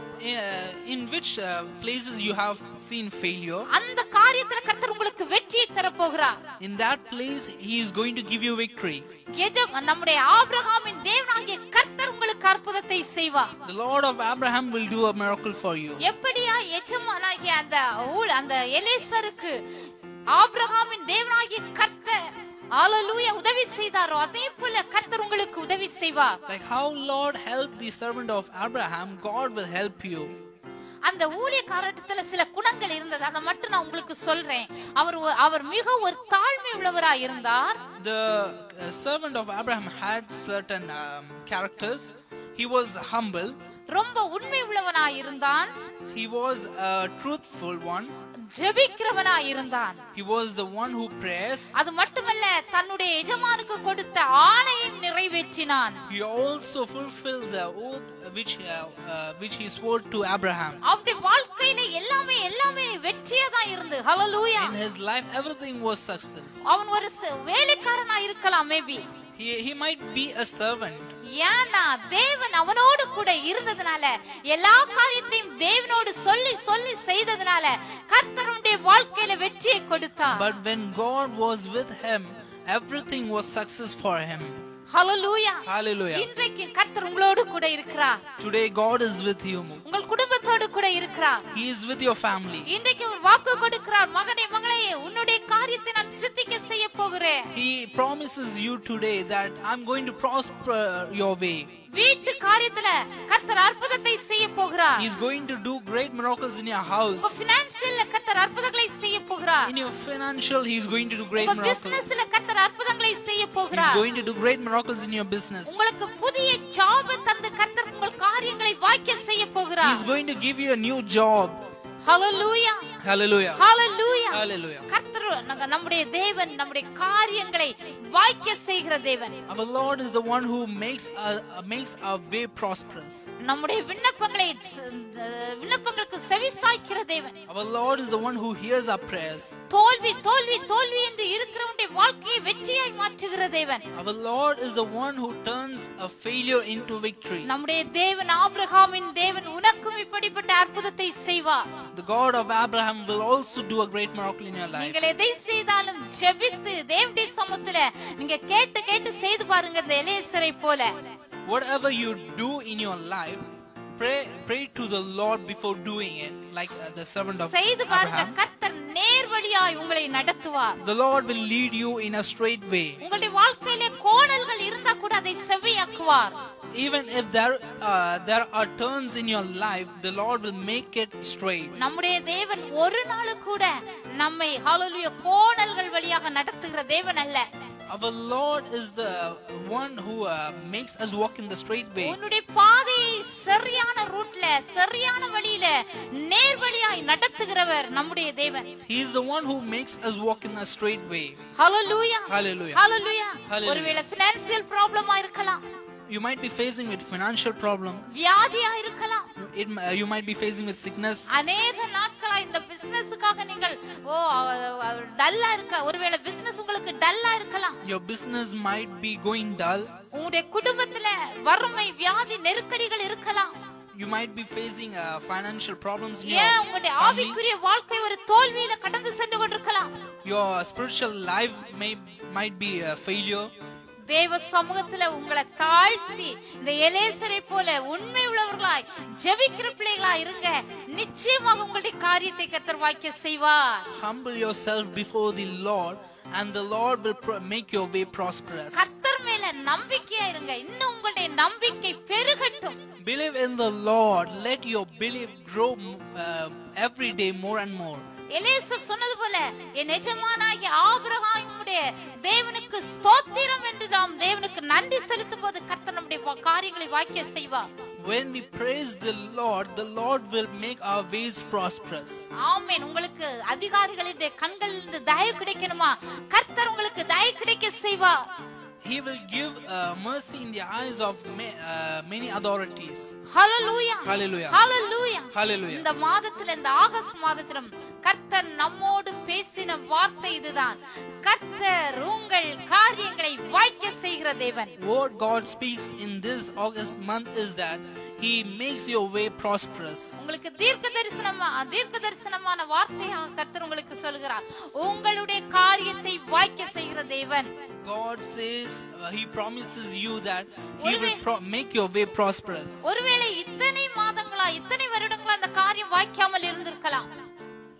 Uh, in which uh, places you have seen failure, அந்த காரியத்துல கர்த்தர் உங்களுக்கு வெற்றியை தரப்போகிறார் in that place He is going to give you victory. எஜம் நம்முடைய ஆபிரகாமின் தேவனாகிய கர்த்தர் உங்களுக்கு அற்புதத்தை செய்வார் The Lord of Abraham will do a miracle for you. எப்படியா எஜமானாகிய அந்த ஊழ் அந்த எலேசருக்கு ஆபிரகாமின் தேவனாகிய கர்த்தர் ஹalleluya உதவி செய்தாரோ அதே போல கர்த்தர் உங்களுக்கு உதவி செய்வார் Like how Lord helped the servant of Abraham, God will help you. அந்த ஊழியக்காரத்துல சில குணங்கள் இருந்தது அதை மட்டும் நான் உங்களுக்கு சொல்றேன் அவர் ஒ- அவர் மிக ஒரு தாழ்மை உள்ளவராய் இருந்தார் The uh, servant of Abraham had certain um, characters. He was humble. ரொம்ப உண்மை உள்ளவனாய் இருந்தான் He was a truthful one. ஜெபிக்கிறவனாய் இருந்தான் He was the one who prays. அது மட்டுமல்ல தன்னுடைய எஜமானுக்கு கொடுத்த ஆணையை நிறைவேற்றினான் He also fulfilled the oath which uh, uh, which he swore to Abraham. அவருடைய வாழ்க்கையில எல்லாமே எல்லாமே வெற்றியா தான் இருந்து ஹalleluya In his life, everything was success. அவன் ஒரு ச- வேலைக்காரனா இருக்கலாம் maybe He, he might be a servant. ஏன்னா தேவன் அவனோடு கூட இருந்ததுனால எல்லா காரியத்தையும் தேவனோடு சொல்லி சொல்லி செய்ததுனால கர்த்தருடைய வாழ்க்கையில வெற்றியை கொடுத்தார் But when God was with him, everything was success for him. Hallelujah Hallelujah. இன்றைக்கு கர்த்தர் உங்களோடு கூட இருக்கிறார் Today, God is with you. உங்கள் குடும்பத்தோடு கூட இருக்கிறார் He is with your family. இன்றைக்கு ஒரு வாக்கு கொடுக்கிறார் மகனே மகளே உன்னுடைய காரியத்தை நான் சித்திக்க செய்ய போகிறேன் He promises you today that I'm going to prosper your way. வீட்டு காரியத்துல கர்த்தர் அற்புதத்தை செய்ய போகிறார் He's going to do great miracles in your house. உங்க பினான்சியல்ல கர்த்தர் அற்புதங்களை செய்ய போகிறார் In your financial, He's going to do great உங்க miracles. பிசினஸ்ல கர்த்தர் அற்புதங்களை செய்ய He's போகிறார் going to do great miracles in your business. உங்களுக்கு புதிய ஜாப் தந்து கர்த்தர் உங்கள் காரியங்களை வாய்க்க செய்ய போகிறார் He's going to give you a new job. Hallelujah Hallelujah. ஹalleluya Hallelujah. கர்த்தர் நாங்க- நம்முடைய தேவன் நம்முடைய காரியங்களை வாய்க்க செய்கிற தேவன் Our Lord is the one who makes our, uh, makes our way prosperous. நம்முடைய விண்ணப்பங்களை ஸ்- இந்த விண்ணப்பங்களுக்கு செவி சாய்க்கிற தேவன் Our Lord is the one who hears our prayers. தோல்வி தோல்வி தோல்வி என்று இருக்கிறவனுடைய வாழ்க்கையை வெற்றியாய் மாற்றுகிற தேவன் Our Lord is the one who turns a failure into victory. நம்முடைய தேவன் ஆபிரகாமின் தேவன் உனக்கும் இப்படிப்பட்ட அற்புதத்தை செய்வார் The God of Abraham will also do a great miracle in your life. நீங்கள் எதை செய்தாலும் ஜெபித்து தேவனுடைய சமூகத்துல நீங்க கேட்டு கேட்டு செய்து பாருங்க இந்த எலேசரை போல Whatever you do in your life, pray pray to the Lord before doing it, like uh, the servant of செய்து பாருங்க Abraham. கர்த்தர் நேர்வழியாய் உங்களை நடத்துவார் The Lord will lead you in a straight way. உங்களுடைய வாழ்க்கையிலே கோணல்கள் இருந்தா கூட அதை செவ்வியாக்குவார் Even if there uh, there are turns in your life, the Lord will make it straight. நம்முடைய தேவன் ஒரு நாள் கூட நம்மை ஹalleluya கோணல்கள் வழியாக நடத்துகிற தேவன் அல்ல Our Lord is the one who uh, makes us walk in the straight way. உன்னுடைய பாதையை சரியான ரூட்ல சரியான வழியில நேர்வழியாய் நடத்துகிறவர் நம்முடைய தேவன் He is the one who makes us walk in a straight way. ஹalleluya Hallelujah. ஹalleluya Hallelujah. ஒருவேளை பினான்சியல் ப்ராப்ளமா இருக்கலாம் You might be facing with financial problem. வியாதியா இருக்கலாம் It, uh, you might be facing with sickness. அநேக நாட்களா இந்த பிசினஸுக்காக நீங்கள் ஓ டல்லா இருக்க ஒருவேளை பிசினஸ் உங்களுக்கு டல்லா இருக்கலாம் Your business might be going dull. உங்களுடைய குடும்பத்துல வறுமை வியாதி நெருக்கடிகள் இருக்கலாம் You might be facing uh, financial problems in ஏன் your உங்களுடைய family. ஆவிக்குரிய வாழ்க்கை ஒரு தோல்வியில கடந்து சென்று கொண்டிருக்கலாம் Your spiritual life may might be a failure. தேவ சமூகத்துல உங்களை தாழ்த்தி இந்த எலேசரை போல உண்மை உள்ளவர்களாய் ஜெபிக்கிற பிள்ளைகளா இருங்க நிச்சயமாக உங்களுடைய காரியத்தை கத்தர் வாய்க்க செய்வார் Humble yourself before the Lord, and the Lord will pro- make your way prosperous. கத்தர் மேல நம்பிக்கையா இருங்க இன்னும் உங்களுடைய நம்பிக்கை பெருகட்டும் Believe in the Lord. Let your belief grow uh, every day more and more. எலேசர் சொன்னது போல என் எஜமானாகிய ஆபிரகாமுடைய தேவனுக்கு ஸ்தோத்திரம் என்று நாம் தேவனுக்கு நன்றி செலுத்தும் போது கர்த்தர் நம்முடைய வா- காரியங்களை வாக்கிய செய்வார் When we praise the Lord, the Lord will make our ways prosperous. ஆமென் உங்களுக்கு அதிகாரிகளின் கண்களிலிருந்து தயவு கிடைக்கணுமா கர்த்தர் உங்களுக்கு தயவு கிடைக்க செய்வார் He will give uh, mercy in the eyes of ma- uh, many authorities. Hallelujah Hallelujah. ஹalleluya Hallelujah. இந்த மாதத்துல இந்த ஆகஸ்ட் மாதத்திலும் கர்த்தர் நம்மோடு பேசின வார்த்தை இதுதான் கர்த்தர் உங்கள் காரியங்களை வாய்க்க செய்கிற தேவன் What God speaks in this August month is that He makes your way prosperous. உங்களுக்கு தீர்க்க தரிசனமா தீர்க்க தரிசனமான வார்த்தையாக கர்த்தர் உங்களுக்கு சொல்கிறார் உங்களுடைய காரியத்தை வாய்க்க செய்கிற தேவன் God says, uh, He promises you that He will pro- make your way prosperous. ஒருவேளை இத்தனை மாதங்களா இத்தனை வருடங்களா அந்த காரியம் வாய்க்காமல் இருந்திருக்கலாம்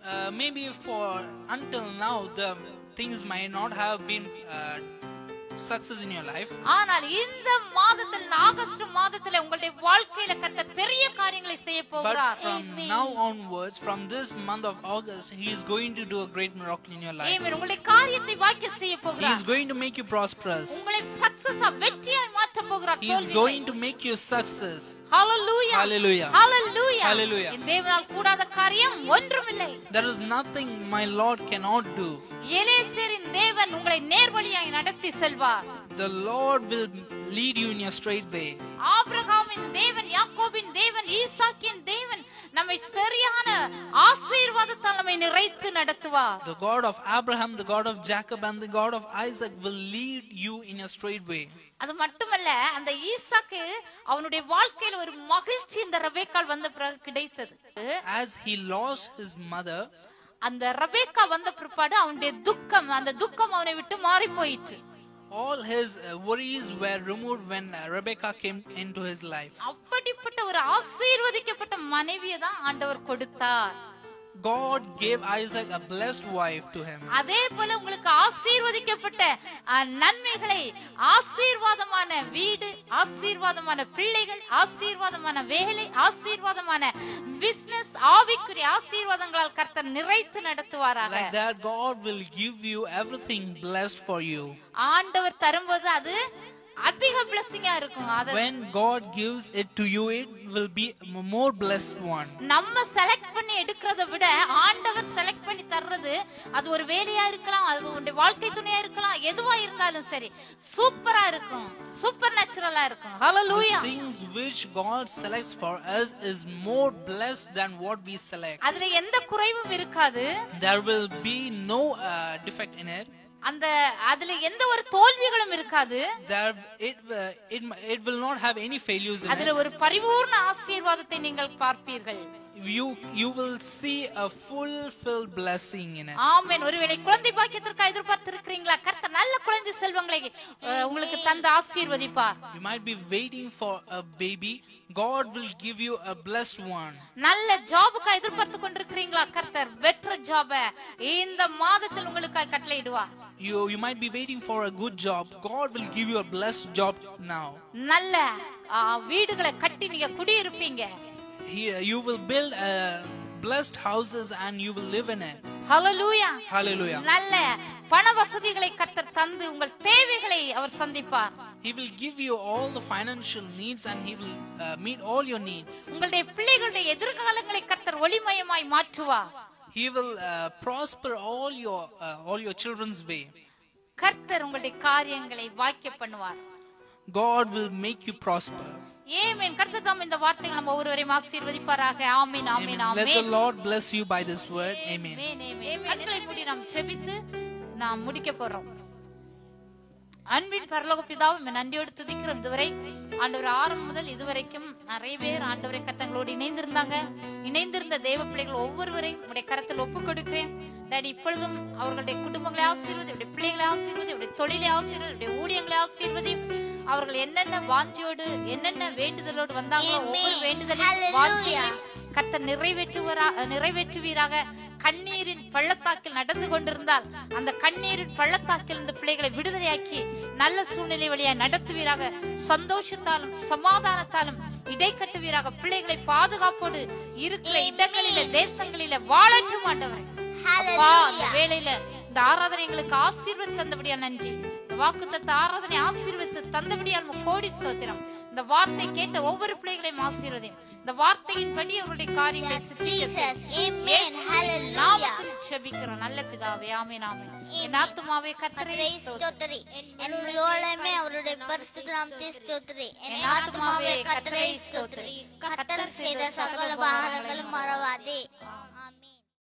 uh, maybe for until now the things might not have been uh, success in your life ஆனால் இந்த மாதத்தில் இந்த ஆகஸ்ட் மாதத்துல உங்களுடைய வாழ்க்கையில கர்த்தர் பெரிய காரியங்களை செய்ய but போகிறார் from now onwards from this month of august he is going to do a great miracle in your life ஆமென் உங்களுடைய காரியத்தை வாக்கிய செய்ய he போகிறார் is going to make you prosperous உங்களை சக்சஸா வெற்றியாய் மாற்ற போகிறார் he is தோல்விகளை. going to make you success Hallelujah. Hallelujah. Hallelujah. Hallelujah. என் தேவனால் கூடாத காரியம் ஒன்றுமில்லை there is nothing my lord cannot do எலேசரின் தேவன் உங்களை நேர்வழியாய் நடத்தி செல்வார் the lord will lead you in your straight way ஆபிரகாமின் தேவன் யாக்கோபின் தேவன் ஈசாக்கின் தேவன் நம்மை சரியான ஆசீர்வாதத்தால் நம்மை நிறைத்து நடத்துவார் the god of abraham the god of jacob and the god of isaac will lead you in a straight way அது மட்டுமல்ல அந்த ஈசாக்கு அவனுடைய வாழ்க்கையில ஒரு மகிழ்ச்சி இந்த ரபேக்கால் வந்த பிறகு கிடைத்தது as he lost his mother அந்த ரபேக்கா வந்த பிற்பாடு அவனுடைய துக்கம் அந்த துக்கம் அவனை விட்டு மாறி போயிற்று all his uh, worries were removed when uh, rebecca came into his life அப்படிப்பட்ட ஒரு ஆசீர்வதிக்கப்பட்ட மனைவியை தான் ஆண்டவர் கொடுத்தார் god gave isaac a blessed wife to him அதே போல உங்களுக்கு ஆசீர்வதிக்கப்பட்ட அஹ், நன்மைகளை ஆசீர்வாதமான வீடு ஆசீர்வாதமான பிள்ளைகள் ஆசீர்வாதமான வேலை ஆசீர்வாதமான பிசினஸ் ஆவிக்குரிய ஆசீர்வாதங்களால் கர்த்தர் நிறைத்து நடத்துவாராக like that god will give you everything blessed for you ஆண்டவர் தரும்போது அது அதிக பிளஸிங்கா இருக்கும் அது when god gives it to you it will be a more blessed one நம்ம செலக்ட் பண்ணி எடுக்கிறத விட ஆண்டவர் செலக்ட் பண்ணி தர்றது அது ஒரு வேலையா இருக்கலாம் அது உன்னுடைய வாழ்க்கை துணையா இருக்கலாம் எதுவா இருந்தாலும் சரி சூப்பரா இருக்கும் சூப்பர் நேச்சுரலா இருக்கும் ஹalleluya things which god selects for us is more blessed than what we select அதுல எந்த குறைவும் இருக்காது there will be no uh, defect in it அந்த அதுல எந்த ஒரு தோல்விகளும் இருக்காது there it uh, it it will not have any failures in அதுல it ஒரு பரிபூர்ண ஆசீர்வாதத்தை நீங்கள் பார்ப்பீர்கள் you you will see a fulfilled blessing in it ஆமென் ஒருவேளை குழந்தை பாக்கியத்திற்கு எதிர்பார்த்து இருக்கிறீங்களா கர்த்தர் நல்ல குழந்தை செல்வங்களை அஹ், உங்களுக்கு தந்து ஆசீர்வதிப்பார் you might be waiting for a baby god will give you a blessed one நல்ல ஜாபுக்கா எதிர்பார்த்து கொண்டிருக்கிறீங்களா கர்த்தர் பெட்டர் ஜாப இந்த மாதத்தில் உங்களுக்காக கட்டளையிடுவார் you you might be waiting for a good job god will give you a blessed job now நல்ல ஆ, வீடுகளை கட்டி நீங்க குடியிருப்பீங்க Here you will build uh, blessed houses and you will live in it. Hallelujah Hallelujah. நல்ல பண வசதிகளை கர்த்தர் தந்து உங்கள் தேவைகளை அவர் சந்திப்பார் He will give you all the financial needs and he will uh, meet all your needs. உங்களுடைய பிள்ளைகளுடைய எதிர்காலங்களை கர்த்தர் ஒளிமயமாய் மாற்றுவார் He will uh, prosper all your uh, all your children's way. கர்த்தர் உங்களுடைய காரியங்களை வாக்கிய பண்ணுவார் God will make you prosper. ஏமேன் கர்த்தர் தாம் இந்த வார்த்தைகள் நம்ம ஒவ்வொருவரையும் ஆசீர்வதிப்பாராக ஆமீன் ஆமீன் Amen. Let the ஆமீன் Lord bless you by this word. Amen. ஆமென், ஆமென். கண்களை மூடி நாம் செபித்து நாம் முடிக்க போறோம் அன்பின் பரலோக பிதாவும் உம்மை நன்றியோடு துதிக்கிறோம் இதுவரை ஆண்டவர் ஆரம்பம் முதல் இதுவரைக்கும் நிறைய பேர் ஆண்டவரை கத்தங்களோடு இணைந்திருந்தாங்க இணைந்திருந்த தேவ பிள்ளைகள் ஒவ்வொருவரையும் உடைய கரத்தில் ஒப்பு கொடுக்கிறேன் டாடி இப்பொழுதும் அவர்களுடைய குடும்பங்களை ஆசீர்வதி உடைய பிள்ளைகளை ஆசீர்வதி உடைய தொழிலை ஆசீர்வதி உடைய ஊழியங்களை ஆசீர்வதி அவர்கள் என்னென்ன வாஞ்சியோடு என்னென்ன வேண்டுதலோடு வந்தாங்களோ ஒவ்வொரு வேண்டுதலையும் வாஞ்சியையும் கர்த்தர் நிறைவேற்றுவரா நிறைவேற்றுவீராக கண்ணீரின் பள்ளத்தாக்கில் நடந்து கொண்டிருந்தால் அந்த கண்ணீரின் பள்ளத்தாக்கில் இந்த பிள்ளைகளை விடுதலையாக்கி நல்ல சூழ்நிலை வழியா நடத்துவீராக சந்தோஷத்தாலும் சமாதானத்தாலும் இடை கட்டுவீராக பிள்ளைகளை பாதுகாப்போடு இருக்கிற இடங்களில தேசங்களில வாழட்டும் ஆண்டவர் அப்பா அந்த வேளையில இந்த ஆராதனை எங்களுக்கு ஆசீர்வதி தந்தபடியா நன்றி இந்த வாக்குத்தத்த ஆராதனை ஆசீர்வதித்து தந்தபடியா நம்ம கோடி ஸ்தோத்திரம் இந்த வார்த்தை கேட்ட ஒவ்வொரு பிள்ளைகளையும் ஆசீர்வதி இந்த வார்த்தையின்படி அவருடைய காரியங்களை சித்திக்க Jesus. Amen. இயேசுவின் Hallelujah. நாமத்தில் ஜெபிக்கிறோம் நல்ல பிதாவே ஆமென் ஆமென் என் ஆத்துமாவே கர்த்தரை கர்த்தரை ஸ்தோத்திரம். ஸ்தோத்திரி என் உள்ளமே அவருடைய பரிசுத்த நாமத்தை ஸ்தோத்திரி என் என் ஆத்துமாவே ஆத்துமாவே கர்த்தரை ஸ்தோத்திரி கர்த்தர் செய்த சகல பாகங்களும் மறவாதே ஆமென்.